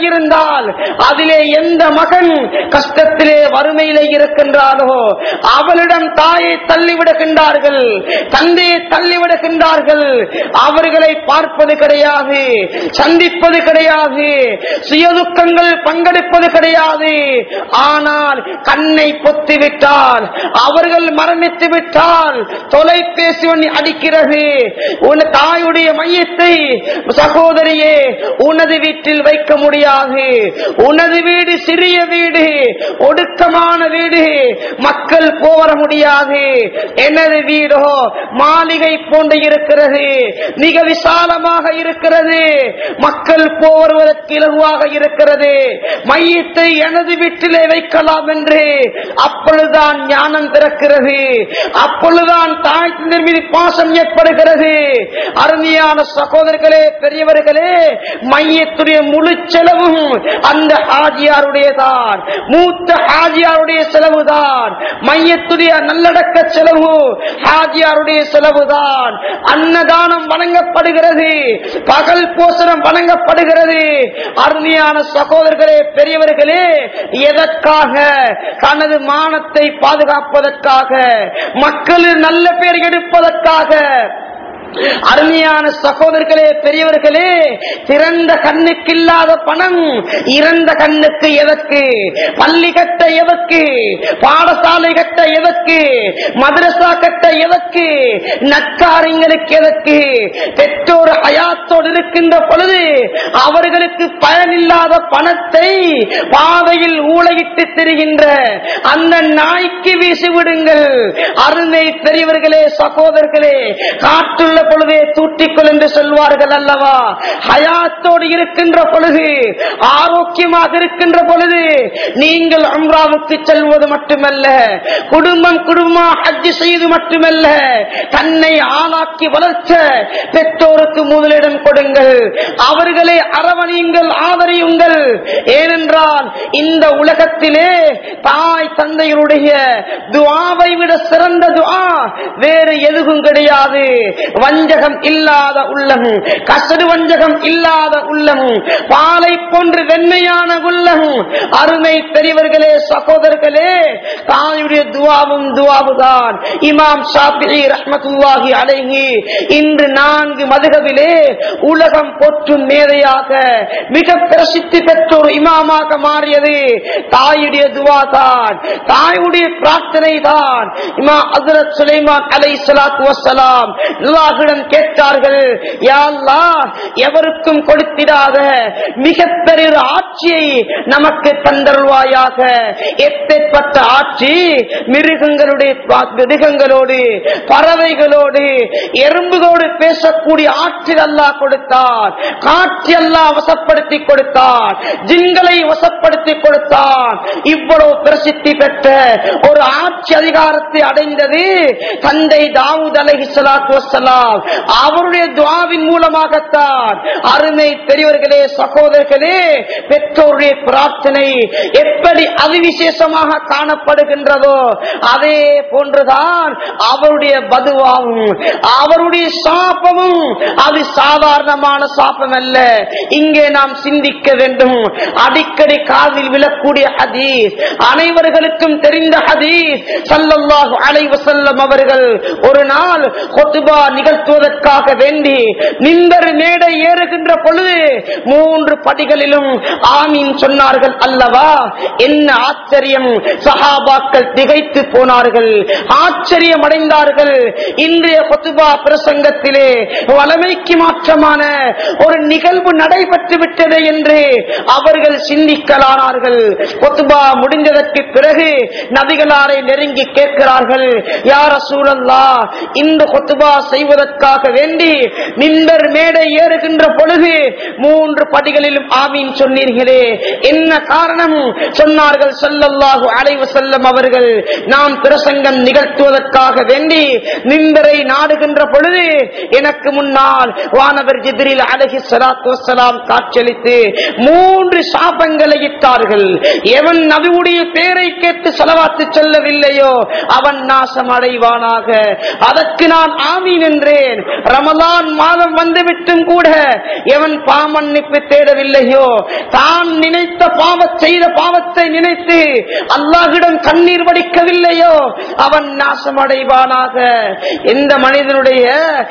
[SPEAKER 1] இருந்தால் அதிலே எந்த மகன் கஷ்டத்திலே வறுமையிலே இருக்கின்றாரோ அவளிடம் தாயை தள்ளிவிடுகின்றார்கள் தந்தையை தள்ளிவிடுகின்றார்கள் அவர்களை பார்ப்பது கிடையாது சந்திப்பது கிடையாது சுயதுக்கங்கள் பங்கெடுப்பது கிடையாது ஆனால் கண்ணை பொத்தி விட்டால் அவர்கள் மரணித்து விட்டால் தொலைபேசி ஒண்ணி அடிக்கிறது உன் தாயுடைய மையத்தை சகோதரியே உனது வீட்டில் வைக்க முடியாது உனது வீடு சிறிய வீடு ஒடுக்கமான வீடு மக்கள் போவர முடியாது எனது வீடோ மாளிகை போன்று இருக்கிறது மிக விசாலமாக இருக்கிறது மக்கள் போவதற்கு இலகுவாக இருக்கிறது மையத்தை எனது வீட்டிலே வைக்கலாம் என்று அப்பொழுதுதான் ஞானம் பிறக்கிறது அப்பொழுதுதான் தாய் தந்தையர் மீது பாசம் ஏற்படுகிறது அருமையான சகோதரர்களே பெரியவர்களே மையத்துடைய முழு செலவும் அந்த ஹாஜியாருடையதான் மூத்த ஹாஜியாருடைய செலவுதான் மையத்துடைய நல்லடக்க செலவு ஹாஜியாருடைய செலவுதான் அன்னதானம் வழங்கப்படுகிறது பகல் போசனம் வழங்கப்படுகிறது அருமையான சகோதரர்களே பெரியவர்களே எதற்காக தனது மானத்தை பாதுகாப்பதற்காக மக்களின் நல்ல பேர் எடுப்பதற்காக அருமையான சகோதரர்களே பெரியவர்களே திறந்த கண்ணுக்கு இல்லாத பணம் இறந்த கண்ணுக்கு எதற்கு பள்ளி கட்ட எதற்கு பாடசாலை கட்ட எதற்கு மதரசா கட்ட எதற்கு நற்காரியங்களுக்கு எதற்கு பெற்றோர் அயாத்தோடு இருக்கின்ற பொழுது அவர்களுக்கு பயனில்லாத பணத்தை பாதையில் ஊழையிட்டு திரிகின்ற அந்த நாய்க்கு வீசிவிடுங்கள் அருமை பெரியவர்களே சகோதரர்களே காற்றுள்ள பொழுதே தூட்டிக்கொள் என்று சொல்வார்கள் அல்லவா ஹயாத்தோடு இருக்கின்ற பொழுது ஆரோக்கியமாக இருக்கின்ற பொழுது நீங்கள் அம்ராவுக்கு செல்வது மட்டுமல்ல குடும்பம் குடும்பமா ஹஜ் செய்து மட்டுமல்ல தன்னை ஆளாக்கி வளர்த்த பெற்றோருக்கு முதலிடம் கொடுங்கள் அவர்களை அரவணையுங்கள் ஆதரியுங்கள் ஏனென்றால் இந்த உலகத்திலே தாய் தந்தையருடைய துவாவை விட சிறந்த துவா வேறு எதுவும் கிடையாது வஞ்சகம் இல்லாத உள்ளம் கசடு வஞ்சகம் இல்லாத உள்ளம் பாலை போன்று வெண்மையான உள்ளம் அருமை பெரியவர்களே சகோதரர்களே தாயுடைய துவாவும் துவாவுதான் இமாம் ஷாஃபி ரஹ்மத்துல்லாஹி அலைஹி இன்று நான்கு மதுகவிலே உலகம் போற்றும் மேதையாக மிக பிரசித்தி பெற்ற ஒரு இமாமாக மாறியது தாயுடைய துவா தான் தாயுடைய பிரார்த்தனை தான் இமா ஹசரத் சுலைமான் அலை சலாத்து வசலாம் அல்லாஹிடம் கேட்டார்கள் யா அல்லாஹ் எவருக்கும் கொடுத்திடாத மிகப்பெரிய ஒரு ஆட்சியை நமக்கு தந்தருவாயாக எப்பேற்பட்ட ஆட்சி மிருகங்களுடைய மிருகங்களோடு பறவைகளோடு எறும்புகளோடு பேசக்கூடிய ஆட்சியில் அல்லாஹ் கொடுத்தார் காட்சி அல்லாஹ் வசப்படுத்தி கொடுத்தார் ஜின்களை வசப்படுத்தி கொடுத்தார் இவ்வளவு பிரசித்தி பெற்ற ஒரு ஆட்சி அதிகாரத்தை அடைந்தது தந்தை தாவூத் அலஹி சலாத்து வசலாம் அவருடைய துவாவின் மூலமாகத்தான் அருமை பெரியவர்களே சகோதரர்களே பெற்றோருடைய பிரார்த்தனை எப்படி அதிவிசேஷமாக காணப்படுகின்றதோ அதே போன்றுதான் அவருடைய பதுவாவும் அவருடைய சாப்பமும் அது சாதாரணமான சாப்பம் அல்ல இங்கே நாம் சிந்திக்க வேண்டும் அடிக்கடி காதில் விழக்கூடிய ஹதீஸ் அனைவர்களுக்கும் தெரிந்த ஹதீஸ் சல்லல்லாஹு அலைஹி வஸல்லம் அவர்கள் ஒரு நாள் கொத்துபா நிகழ்த்துவதற்காக வேண்டி நிந்தர் மேடை ஏறுகின்ற பொழுது மூன்று படிகளிலும் ஆமீன் சொன்னார்கள் அல்லவா என்ன ஆச்சரியம் சஹாபாக்கள் திகைத்து போனார்கள் ஆச்சரியம் அடைந்தார்கள் இன்றைய கொத்துபா பிரசங்கத்திலே வளமைக்கு மாற்றமான ஒரு நிகழ்வு நடைபெற்று விட்டது என்று அவர்கள் சிந்திக்கலானார்கள் கொத்துபா முடிந்ததற்கு பிறகு நபிகளாரை நெருங்கி கேட்கிறார்கள் யார சூழல்லா இந்த கொத்துபா செய்வதற்காக வேண்டி மின்பர் மேடை ஏறுகின்ற பொழுது மூன்று படிகளிலும் ஆமீன் சொன்னீர்களே என்ன காரணம் சொன்னார்கள் சொல்லல்லாஹு அலைவு செல்லம் அவர்கள் நாம் பிரசங்கம் நிகழ்த்துவதற்காக வேண்டி மின்பரை நாடுகின்ற பொழுது எனக்கு முன்னால் வானவர் ஜிதிரில் அழகி சலாத்து வசலாம் காட்சியளித்து மூன்று சாபங்களை இட்டார்கள் எவன் நபியுடைய பேரை கேட்டு செலவாத்து செல்லவில்லையோ அவன் நாசம் அடைவானாக அதற்கு நான் ஆமீன் என்று சொல்லுகிறேன் ரமலான் மாதம் வந்துவிட்டும் கூட எவன் பாமன்னிப்பு தேடவில்லையோ தான் நினைத்த பாவ செய்த பாவத்தை நினைத்து அல்லாஹிடம் கண்ணீர் வடிக்கவில்லையோ அவன் நாசமடைவானாக எந்த மனிதனுடைய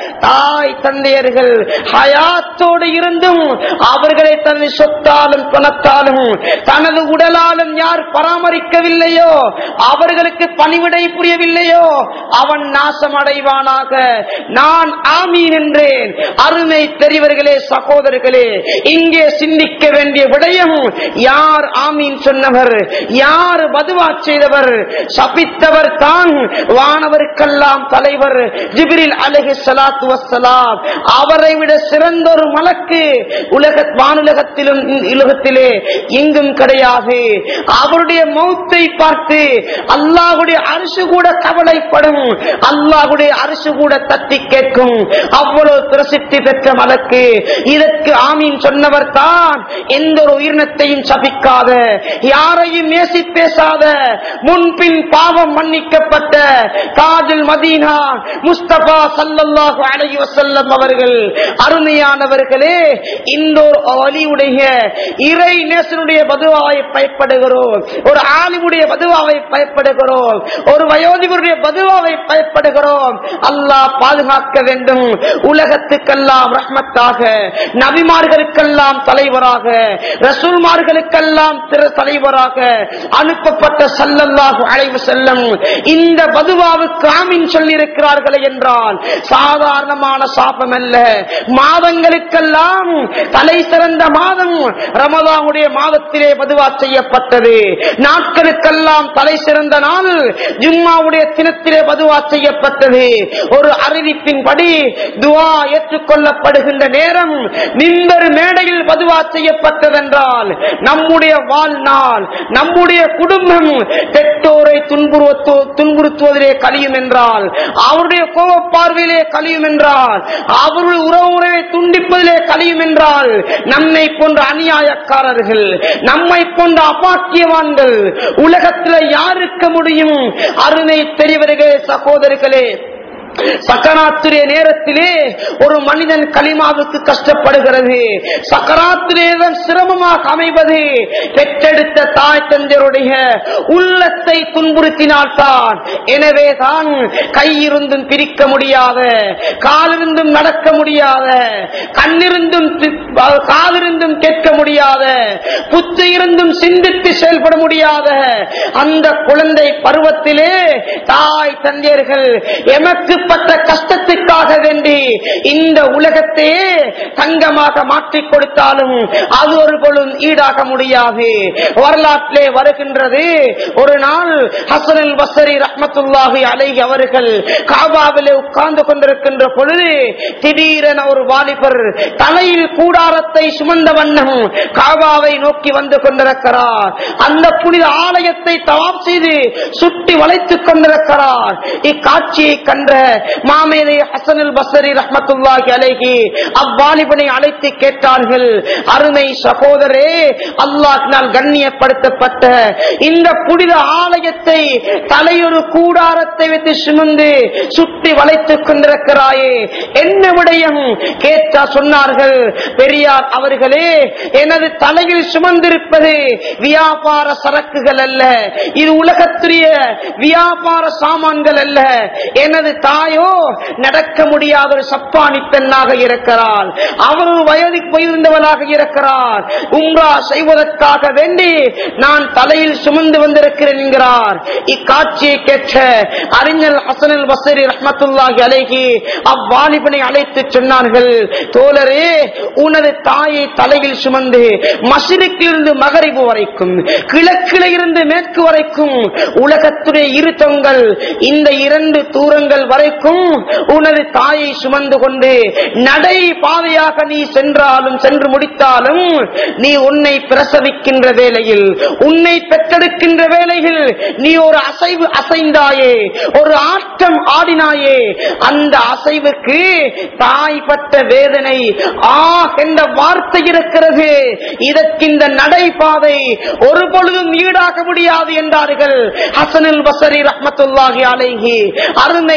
[SPEAKER 1] தாய் தந்தையர்கள் ஹயாத்தோடு இருந்தும் அவர்களை தனது சொத்தாலும் பணத்தாலும் தனது உடலாலும் யார் பராமரிக்கவில்லையோ அவர்களுக்கு பணிவிடை புரியவில்லையோ அவன் நாசம் அடைவானாக நான் ஆமீன் என்றேன் அருமை தெரிவர்களே சகோதரர்களே இங்கே சிந்திக்க வேண்டிய விடயம் யார் ஆமீன் சொன்னவர் யார் பதுவா செய்தவர் சபித்தவர் தான் வானவருக்கெல்லாம் தலைவர் ஜிபிரில் அலஹி சலாத்து வசலாம் அவரை விட சிறந்த ஒரு மலக்கு உலக வானுலகத்திலும் உலகத்திலே எங்கும் கிடையாது அவருடைய மௌத்தை பார்த்து அல்லாஹுடைய அரசு கூட கவலைப்படும் அல்லாஹுடைய அரசு கூட தட்டி கேட்கும் அவ்வளவு பிரசித்தி பெற்ற மலக்கு இதற்கு ஆமீன் சொன்னவர் தான் எந்த ஒரு உயிரினத்தையும் சபிக்காத யாரையும் நேசி பேசாத முன்பின் பாவம் மன்னிக்கப்பட்ட காஜல் மதீனா முஸ்தபா சல்லல்லாஹு அலைஹி வஸல்லம் அவர்கள் அருமையானவர்களே இந்த ஒரு வலியுடைய இறை நேசனுடைய பதுவாவை பயப்படுகிறோம் ஒரு ஆலிமுடைய பதுவாவை பயப்படுகிறோம் ஒரு வயோதிகருடைய பதுவாவை பயப்படுகிறோம் அல்லாஹ் பாதுகாக்க வேண்டும் உலகத்துக்கெல்லாம் ரஹ்மத்தாக நபிமார்களுக்கெல்லாம் தலைவராக ரசூல்மார்களுக்கெல்லாம் திரு தலைவராக அனுப்பப்பட்ட சல்லல்லாஹு அலைவு செல்லம் இந்த பதுவாவுக்கு ஆமீன் சொல்லி இருக்கிறார்களே என்றால் சாதாரணமான சாபம் அல்ல மாதங்களுக்கெல்லாம் தலை சிறந்த மாதம் ரமதானுடைய மாதத்திலே பதுவா செய்யப்பட்டது நாட்களுக்கெல்லாம் தலை சிறந்த நாள் ஜும்மாவுடைய தினத்திலே பதுவா செய்யப்பட்டது ஒரு அறிவிப்பின்படி துவா ஏற்றுக்கொள்ளப்படுகின்ற நேரம் மின்பர் மேடையில் பதுவா செய்யப்பட்டதென்றால் நம்முடைய வாழ்நாள் நம்முடைய குடும்பம் பெற்றோரை துன்புறுத்து துன்புறுத்துவதிலே கழியும் என்றால் அவருடைய கோப பார்வையிலே கழியும் என்றால் அவருடைய உறவு உறவை துண்டிப்பதிலே கழியும் என்றால் நம்மை போன்ற அநியாயக்காரர்கள் நம்மை போன்ற அபாக்கியவான்கள் உலகத்தில் யாருக்க முடியும் அருமை தெரியவர்களே சகோதரர்களே சக்கராத்துடைய நேரத்திலே ஒரு மனிதன் களிமாவுக்கு கஷ்டப்படுகிறது சக்கராத்துடைய சிரமமாக அமைவது பெற்றெடுத்த தாய் தந்தையருடைய உள்ளத்தை துன்புறுத்தினால்தான் எனவே தான் கையிருந்தும் பிரிக்க முடியாத காலிருந்தும் நடக்க முடியாத கண்ணிருந்தும் காதிருந்தும் கேட்க முடியாத புத்து இருந்தும் சிந்தித்து செயல்பட முடியாத அந்த குழந்தை பருவத்திலே தாய் தந்தையர்கள் எமக்கு பட்ட கஷ்டத்துக்காக வேண்டி இந்த உலகத்தையே தங்கமாக மாற்றிக் கொடுத்தாலும் அது ஒரு பொழுதும் ஈடாக முடியாது வரலாற்றிலே வருகின்றது ஒரு நாள் ஹசனில் வசரி ரஹமத்துல்லாஹி அலைஹி அவர்கள் காபாவிலே உட்கார்ந்து கொண்டிருக்கின்ற பொழுது திடீரென ஒரு வாலிபர் தலையில் கூடாரத்தை சுமந்த வண்ணம் காபாவை நோக்கி வந்து கொண்டிருக்கிறார் அந்த புனித ஆலயத்தை தவாப் செய்து சுட்டி வளைத்துக் கொண்டிருக்கிறார் இக்காட்சியை கண்ட மாமேதை ஹசனுல் பசரி ரஹமத்துல்லாஹி அலைஹி அவ்வாலிபனை அழைத்து கேட்டார்கள் அருமை சகோதரே அல்லாஹினால் கண்ணியப்படுத்தப்பட்ட இந்த புனித ஆலயத்தை தலையொரு கூடாரத்தை வைத்து சுமந்து சுற்றி வளைத்துக் கொண்டிருக்கிறாயே என்ன விடயம் கேட்டா சொன்னார்கள் பெரியார் அவர்களே எனது தலையில் சுமந்திருப்பது வியாபார சரக்குகள் அல்ல இது உலகத்துடைய வியாபார சாமான்கள் அல்ல எனது தாயோ நடக்க முடியாத ஒரு சப்பானி பெண்ணாக இருக்கிறார் அவர் ஒரு வயது போயிருந்தவளாக இருக்கிறார் உம்ரா செய்வதற்காக வேண்டி நான் தலையில் சுமந்து வந்திருக்கிறேன் என்கிறார் இக்காட்சியை கேட்ட அறிஞர் ஹசனில் வசரி ரஹமத்துல்லாஹி அலைகி அவ்வாலிபனை அழைத்து சொன்னார்கள் தோழரே உனது தாயை தலையில் சுமந்து மசிலுக்கிலிருந்து மகரிபு வரைக்கும் கிழக்கில இருந்து மேற்கு வரைக்கும் உலகத்துடைய இருத்தங்கள் இந்த இரண்டு தூரங்கள் வரைக்கும் உனது தாயை சுமந்து கொண்டு நடை பாதையாக நீ சென்றாலும் சென்று முடித்தாலும் நீ உன்னை பிரசவிக்கின்ற வேளையில் உன்னை பெற்றெடுக்கின்ற வேளையில் நீ ஒரு அசைவு அசைந்தாயே ஒரு ஆட்டம் ஆடினாயே அந்த அசைவுக்கு தாய்ப்பட்ட வேதனை ஆ என்ற வார்த்தை இருக்கிறது இதற்கு இந்த நடைபாதை ஒரு பொழுதும் ஈடாக முடியாது என்றார்கள் ஹசனில் வசரி ரஹமத்துல்லாஹி அலைஹி அருமை பெரியவர்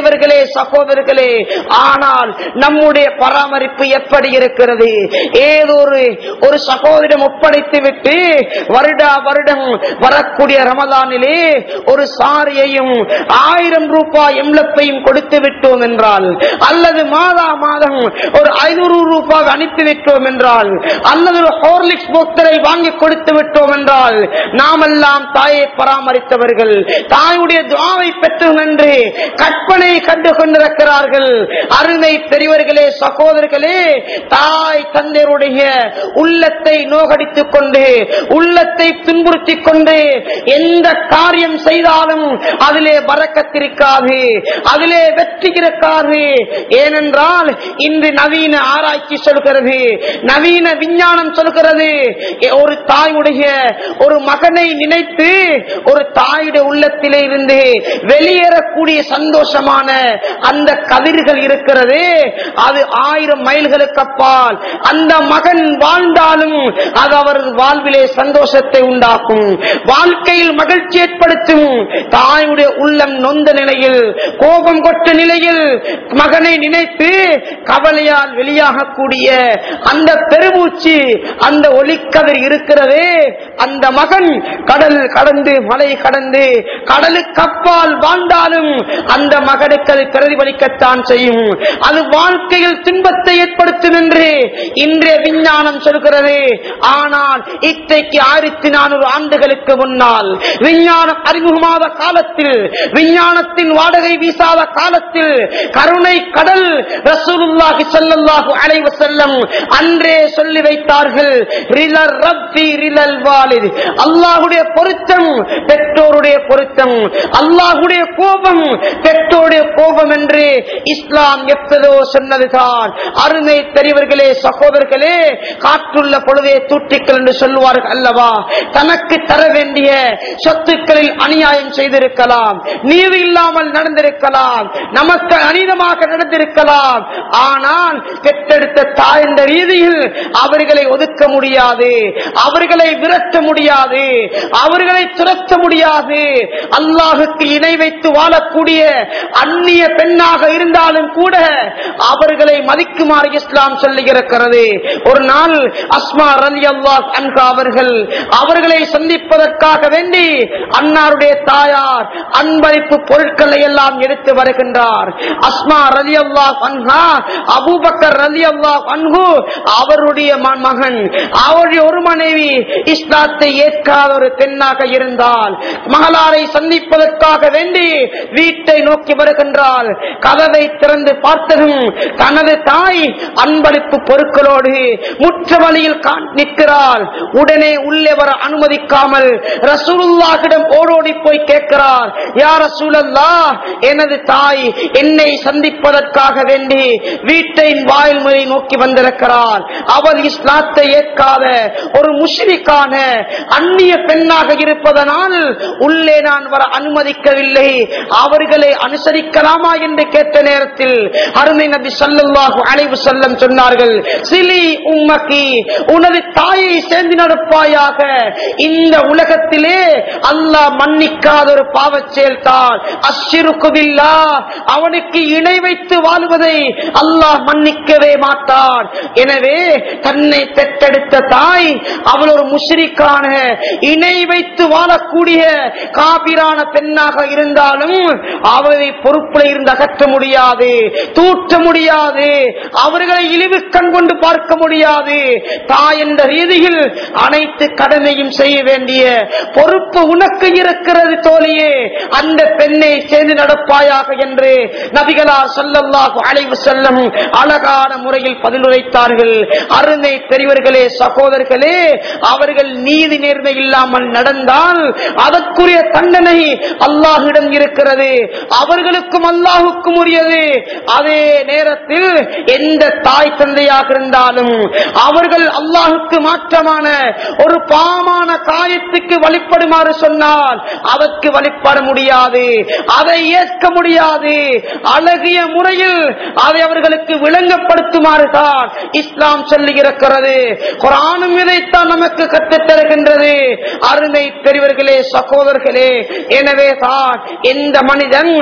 [SPEAKER 1] பெரியவர்களே சகோதரர்களே ஆனால் நம்முடைய பராமரிப்பு எப்படி இருக்கிறது ஏதோ ஒரு ஒரு சகோதரம் ஒப்படைத்து விட்டு வருடா வருடம் வரக்கூடிய ரமதானிலே ஒரு சாரியையும் ஆயிரம் ரூபாய் எம்லப்பையும் கொடுத்து விட்டோம் என்றால் அல்லது மாதா மாதம் ஒரு ஐநூறு ரூபாய் அனுப்பி விட்டோம் என்றால் அல்லது ஒரு ஹோர்லிக்ஸ் போத்தரை வாங்கி கொடுத்து விட்டோம் என்றால் நாமெல்லாம் தாயை பராமரித்தவர்கள் தாயுடைய துவாவை பெற்றோம் என்று கற்பனை கண்டு கொண்டிருக்கிறார்கள் அருமை பெரியவர்களே சகோதரர்களே தாய் தந்தையருடைய உள்ளத்தை நோகடித்துக் கொண்டு உள்ளத்தை துன்புறுத்திக் கொண்டு எந்த காரியம் செய்தாலும் அதிலே வரக்கத்திருக்காது அதிலே வெற்றி இருக்காது ஏனென்றால் இன்று நவீன ஆராய்ச்சி சொல்கிறது நவீன விஞ்ஞானம் சொல்கிறது ஒரு தாயுடைய ஒரு மகனை நினைத்து ஒரு தாயுடைய உள்ளத்திலே இருந்து வெளியேறக்கூடிய சந்தோஷமான அந்த கதிர்கள் இருக்கிறது அது ஆயிரம் மைல்களுக்கு அப்பால் அந்த மகன் வாழ்ந்தாலும் அது அவரது வாழ்விலே சந்தோஷத்தை உண்டாக்கும் வாழ்க்கையில் மகிழ்ச்சி ஏற்படுத்தும் தாயுடைய உள்ளம் நொந்த நிலையில் கோபம் கொட்ட நிலையில் மகனை நினைத்து கவலையால் வெளியாகக்கூடிய அந்த பெருமூச்சு அந்த ஒளிக்கதிர் இருக்கிறதே அந்த மகன் கடல் கடந்து மலை கடந்து கடலுக்கு அப்பால் வாழ்ந்தாலும் அந்த மகனுக்கு அது பிரதிபலிக்கத்தான் செய்யும் அது வாழ்க்கையில் துன்பத்தை ஏற்படுத்தும் என்று இன்றைய விஞ்ஞானம் சொல்கிறது ஆனால் இன்றைக்கு ஆயிரத்தி நானூறு ஆண்டுகளுக்கு முன்னால் விஞ்ஞானம் அறிமுகமாத காலத்தில் விஞ்ஞானத்தின் வாடகை வீசாத காலத்தில் கருணை கடல் ரசூலுல்லாஹி ஸல்லல்லாஹு அலைஹி வஸல்லம் அன்றே சொல்லி வைத்தார்கள் ரிலர் ரப்பி ரிலல் வாலித் அல்லாஹ்வுடைய பொருத்தம் பெற்றோருடைய பொருத்தம் அல்லாஹ்வுடைய கோபம் பெற்றோருடைய கோபம் என்று இஸ்லாம் எப்பதோ சொன்னதுதான் அருமை பெரியவர்களே சகோதரர்களே காற்றுள்ள பொழுதே தூற்றிக்கள் என்று சொல்லுவார்கள் அல்லவா தனக்கு தர வேண்டிய சொத்துக்களில் அநியாயம் செய்திருக்கலாம் நீதி இல்லாமல் நடந்திருக்கலாம் நமக்கு அநீதமாக நடந்திருக்கலாம் ஆனால் பெற்றெடுத்த தாய் என்ற ரீதியில் அவர்களை ஒதுக்க முடியாது அவர்களை விரட்ட முடியாது அவர்களை துரத்த முடியாது அல்லாஹுக்கு இணை வைத்து வாழக்கூடிய அந்நிய பெண்ணாக இருந்தாலும் கூட அவர்களை மதிக்குமாறு இஸ்லாம் சொல்லுகிறது ஒரு நாள் அஸ்மா ரலி அல்லாஹ் அன்கா அவர்கள் அவர்களை சந்திப்பதற்காக வேண்டி அன்னாருடைய தாயார் அன்பளிப்பு பொருட்களை எல்லாம் எடுத்து வருகின்றார் அஸ்மா ரலி அல்லாஹ் அன்ஹா அபூபக்கர் ரலி அல்லாஹ் அன்ஹு அவருடைய ம- மகன் அவருடைய ஒரு மனைவி இஸ்லாத்தை ஏற்காத ஒரு பெண்ணாக இருந்தால் மகளாரை சந்திப்பதற்காக வேண்டி வீட்டை நோக்கி வருகின்றால் கதவை திறந்து பார்த்ததும் தனது தாய் அன்பளிப்பு பொருட்களோடு முற்ற வழியில் கா- நிற்கிறாள் உடனே உள்ளே வர அனுமதிக்காமல் ரசூலுல்லாஹிடம் ஓடோடி போய் கேட்கிறார் யார் ரசூலல்லா எனது தாய் என்னை சந்திப்பதற்காக வேண்டி வீட்டின் வாயில் முறை நோக்கி வந்திருக்கிறார் அவள் இஸ்லாத்தை ஏற்காத ஒரு முஷ்ரிக்கான அந்நிய பெண்ணாக இருப்பதனால் உள்ளே நான் வர அனுமதிக்கவில்லை அவர்களை அனுசரிக்கலாமா என்று கேட்ட நேரத்தில் அருமை நபி ஸல்லல்லாஹு அலைஹி வஸல்லம் சொன்னார்கள் சிலி உம்மக்கி உனது தாயை சேர்ந்து நடப்பாயாக இந்த உலகத்திலே அல்லாஹ் மன்னிக்காத ஒரு பாவச் செயல்தான் அஷ்ஷிருக்கு பில்லாஹ் அவனுக்கு இணை வைத்து வாழுவதை அல்லாஹ் மன்னிக்கவே மாட்டான் எனவே தன்னை பெற்றெடுத்த தாய் அவள் ஒரு முஷ்ரிக்கான இணை வைத்து வாழக்கூடிய காபிரான பெண்ணாக இருந்தாலும் அவளை பொறுப்புல இருந்து அகற்ற முடியாது தூற்ற முடியாது அவர்களை இழிவு கண் கொண்டு பார்க்க முடியாது தாய் என்ற ரீதியில் அனைத்து கடமையும் செய்ய வேண்டிய பொறுப்பு உனக்கு இருக்கிறது தோழியே அந்த பெண்ணை சேர்ந்து நடப்பாயாக என்று நபிகளார் சொல்லல்லாஹு அலைவு செல்லம் அழகான முறையில் பதிலுரைத்தார்கள் அருமை பெரியவர்களே சகோதரர்களே அவர்கள் நீதி நேர்மை இல்லாமல் நடந்தால் அதற்குரிய தண்டனை அல்லாஹிடம் இருக்கிறது அவர்களுக்கும் அல்லாஹுக்கும் உரியது அதே நேரத்தில் எந்த தாய் தந்தையாக இருந்தாலும் அவர்கள் அல்லாஹுக்கு மாற்றமான ஒரு பாவமான காயத்துக்கு வழிபடுமாறு சொன்னால் அதற்கு வழிபட முடியாது அதை ஏற்க முடியாது அழகிய முறையில் அதை அவர்களுக்கு விளங்கப்படுத்துமாறு தான் இஸ்லாம் சொல்லுகிறது குரானும் இதைத்தான் நமக்கு கற்றுத் தருகின்றது அருமை பெரியவர்களே சகோதரர்களே எனவே தான் எந்த மனிதன் பெற்ற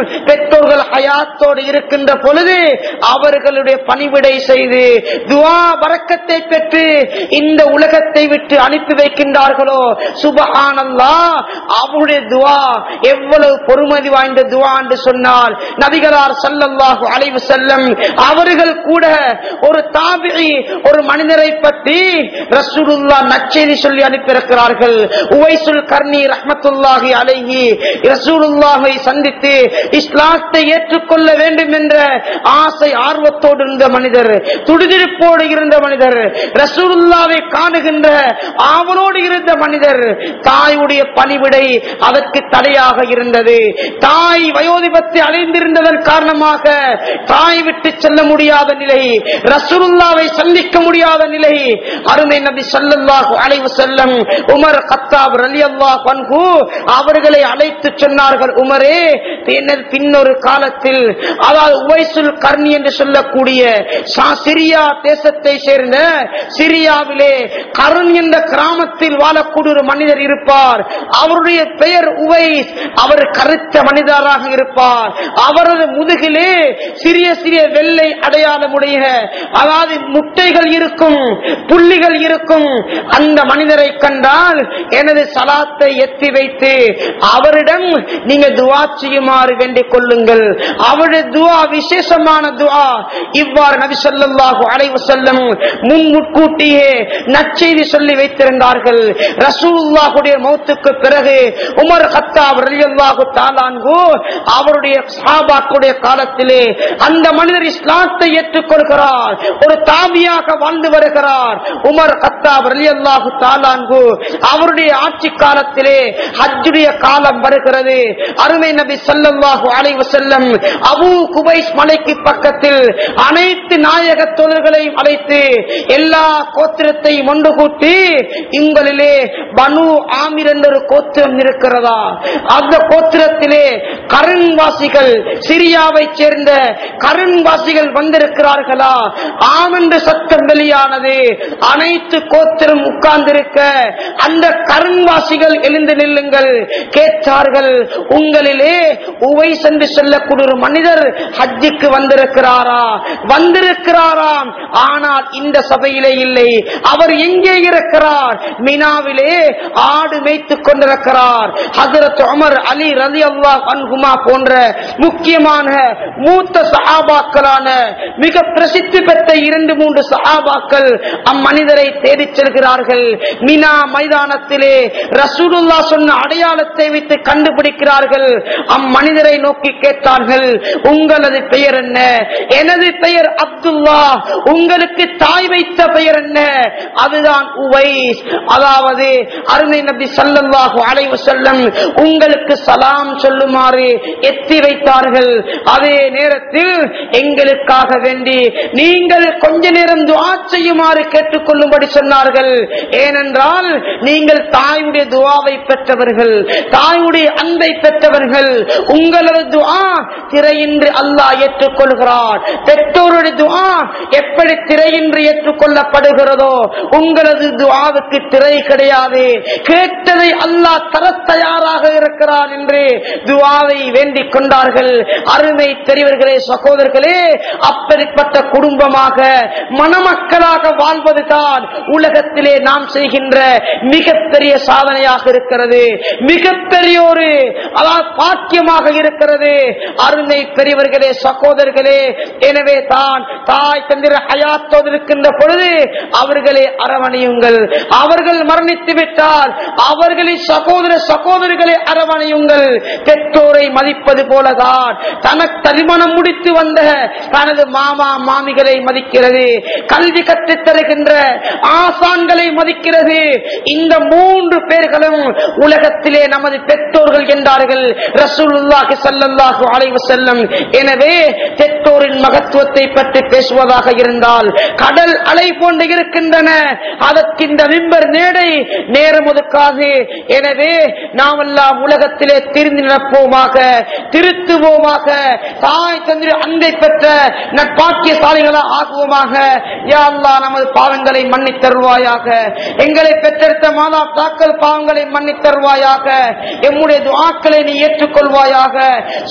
[SPEAKER 1] பெற்றோர்கள் ஹயாத்தோடு இருக்கின்ற பொழுது அவர்களுடைய பணிவிடை செய்து துவா வரக்கத்தை பெற்று இந்த உலகத்தை விட்டு அனுப்பி வைக்கின்றார்களோ சுபஹானல்லா அவருடைய துவா எவ்வளவு பொறுமதி வாய்ந்த துவா என்று சொன்னால் நபிகளார் சல்லல்லாஹு அலைவு செல்லம் அவர்கள் கூட ஒரு தாபிரி ஒரு மனிதரை பற்றி ரசூலுல்லா நச்செய்தி சொல்லி அனுப்பியிருக்கிறார்கள் உவைசுல் கர்ணி ரஹ்மத்துல்லாஹி அலைஹி ரசூலுல்லாஹை சந்தித்து இஸ்லாத்தை ஏற்றுக்கொள்ள வேண்டும் என்ற ஆசை ஆர்வத்தோடு இருந்த மனிதர் துடிதுடிப்போடு இருந்த மனிதர் ரசூலுல்லாவை காணுகின்ற ஆவலோடு இருந்த மனிதர் தாயுடைய பணிவிடை அதற்கு தடையாக இருந்தது தாய் வயோதிபத்தை அடைந்திருந்ததன் காரணமாக தாய் விட்டு செல்ல முடியாத நிலை ரசூலுல்லாவை சந்திக்க முடியாத நிலை அருமை நபி ஸல்லல்லாஹு அலைஹி வஸல்லம் உமர் கத்தாப் ரலியல்லாஹு அன்ஹு அவர்களை அழைத்து சொன்னார்கள் உமரே பின்னர் பின்னொரு காலத்தில் அதாவது உவைசுல் கர்ணி என்று சொல்லக்கூடிய சா- சிரியா தேசத்தை சேர்ந்த சிரியாவிலே கருண் என்ற கிராமத்தில் வாழக்கூடிய ஒரு மனிதர் இருப்பார் அவருடைய பெயர் உவைஸ் அவர் கருத்த மனிதராக இருப்பார் அவரது முதுகிலே சிறிய சிறிய வெள்ளை அடையாளமுடைய அதாவது முட்டைகள் இருக்கும் புள்ளிகள் இருக்கும் அந்த மனிதரை கண்டால் எனது சலாத்தை எத்தி வைத்து அவரிடம் நீங்க துவா செய்யுமாறு வேண்டிக் கொள்ளுங்கள் அவருடைய துவா விசேஷமான துவா இவ்வாறு நபி ஸல்லல்லாஹு அலைஹி வஸல்லம் முன் முன்கூட்டியே நற்செய்தி சொல்லி வைத்திருந்தார்கள் ரசூலுல்லாஹுடைய மௌத்துக்கு பிறகு உமர் கத்தாப் ரலியல்லாஹு தஆலான்ஹு அவருடைய சஹாபாக்களுடைய காலத்திலே அந்த மனிதர் இஸ்லாத்தை ஏற்றுக்கொள்கிறார் ஒரு தாபியாக வாழ்ந்து வருகிறார் உமர் கத்தாப் ரலியல்லாஹு தஆலான்ஹு அவருடைய ஆட்சி காலத்திலே ஹஜ்ஜுடைய காலம் வருகிறது அருமை நபி ஸல்லல்லாஹு அலைஹி வஸல்லம் அபூ குபைஸ் மலைக்கு பக்கத்தில் அனைத்து நாயக தோழர்களையும் அழைத்து எல்லா கோத்திரத்தையும் ஒன்று கூட்டி உங்களிலே பனு ஆமிர் என்ற ஒரு கோத்திரம் இருக்கிறதா அந்த கோத்திரத்திலே கருண்வாசிகள் சிரியாவை சேர்ந்த கருண்வாசிகள் வந்திருக்கிறார்களா ஆம் என்று சத்தம் வெளியானது அனைத்து கோத்திரம் உட்கார்ந்திருக்க அந்த கருண்வாசிகள் எழுந்து நில்லுங்கள் கேட்டார்கள் உங்களிலே உவை சென்று செல்லக்கூடிய ஒரு மனிதர் ஹஜ்ஜுக்கு வந்திருக்கிறாரா வந்திருக்கிறாராம் ஆனால் இந்த சபையிலே இல்லை அவர் எங்கே இருக்கிறார் மினாவிலே ஆடு மேய்த்துக் கொண்டிருக்கிறார் ஹசரத் உமர் அலி ரதி அல்லாஹ் அன்ஹுமா போன்ற முக்கியமான மூத்த சஹாபாக்களான மிக பிரசித்தி பெற்ற இரண்டு மூன்று சஹாபாக்கள் அம்மனிதரை தேடிச் செல்கிறார்கள் மினா மைதானத்திலே ரசூலுல்லா சொன்ன அடையாளத்தை வைத்து கண்டுபிடிக்கிறார்கள் அம்மனிதரை நோக்கி கேட்டார்கள் உங்களது பெயர் என்ன எனது பெயர் அப்துல்லா உங்களுக்கு தாய் வைத்த பெயர் என்ன அதுதான் உவைஸ் அதாவது அருமை நபி ஸல்லல்லாஹு அலைஹி வஸல்லம் உங்களுக்கு சலாம் சொல்லுமாறு எத்தி வைத்தார்கள் அதே நேரத்தில் எங்களுக்காக வேண்டி நீங்கள் கொஞ்ச நேரம் துஆ செய்யுமாறு கேட்டுக்கொள்ளும்படி சொன்னார்கள் ஏனென்றால் நீங்கள் தாயுடைய துஆவை பெற்றவர்கள் தாயுடைய அன்பை பெற்றவர்கள் உங்களது துஆ திரையின்றி அல்லாஹ் ஏற்றுக்கொள்கிறார் பெற்றோருடைய துஆ எப்படி திரையின்றி ஏற்றுக்கொள்ளப்படுகிறதோ உங்களது துஆவுக்கு திரை கிடையாது கேட்டதை அல்லாஹ் தர தயாராக இருக்கிறான் என்று துஆவை வேண்டிக் கொண்டார்கள் அருமை தெரிவர்களே சகோதரர்களே அப்படிப்பட்ட குடும்பமாக மணமக்களாக வாழ்வதுதான் உலகத்திலே நாம் செய்கின்ற மிகப்பெரிய சாதனையாக இருக்கிறது மிகப்பெரிய ஒரு அதாவது பாக்கியமாக இருக்கிறது அருமை பெரியவர்களே சகோதரர்களே எனவே தான் தாய் தந்திர ஹயாத்தோடு இருக்கின்ற பொழுது அவர்களை அரவணையுங்கள் அவர்கள் மரணித்து விட்டால் அவர்களின் சகோதர சகோதரிகளை அரவணையுங்கள் பெற்றோரை மதிப்பது போலதான் தனக்கு திருமணம் முடித்து வந்த தனது மாமா மாமிகளை மதிக்கிறது கல்வி கற்றுத் தருகின்ற ஆசான்களை மதிக்கிறது இந்த மூன்று பேர்களும் உலகத்திலே நமது பெற்றோர்கள் என்றார்கள் ரசூலுல்லாஹி ஸல்லல்லாஹு அலைஹி வஸல்லம் எனவே பெற்றோரின் மகத்துவத்தை பற்றி பேசுவதாக இருந்தால் கடல் அலை போன்று இருக்கின்றன அதற்கு இந்த மிம்பர் நேடை நேரம் ஒதுக்காது எனவே நாம் எல்லாம் உலகத்திலே திரிந்து நடப்போமாக திருத்துவோமாக தாய் தந்திர அன்பை பெற்ற நட்பாக்கியசாலிகளாக ஆகுவோமாக யா அல்லாஹ் நமது பாவங்களை மன்னித் தருவாயாக எங்களை பெற்றெடுத்த மாதா தாக்கல் பாவங்களை மன்னித் தருவாயாக எம்முடைய துஆக்களை நீ ஏற்றுக்கொள்வாயாக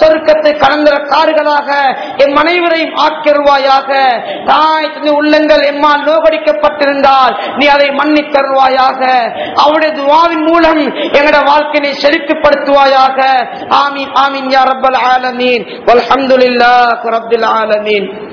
[SPEAKER 1] சொருக்கத்தை கலந்தரக்கார்களாக எம் அனைவரையும் ஆக்கிருவாயாக தாய் தந்தை உள்ளங்கள் எம்மால் நோகடிக்கப்பட்டிருந்தால் நீ அதை மன்னித் தருவாயாக அவருடைய துவாவின் மூலம் எங்களோட வாழ்க்கையை செழிப்புப்படுத்துவாயாக ஆமீன் ஆமீன் யா ரப்பல் ஆலமீன் வல்ஹம்துலில்லாஹி ரப்பில் ஆலமீன்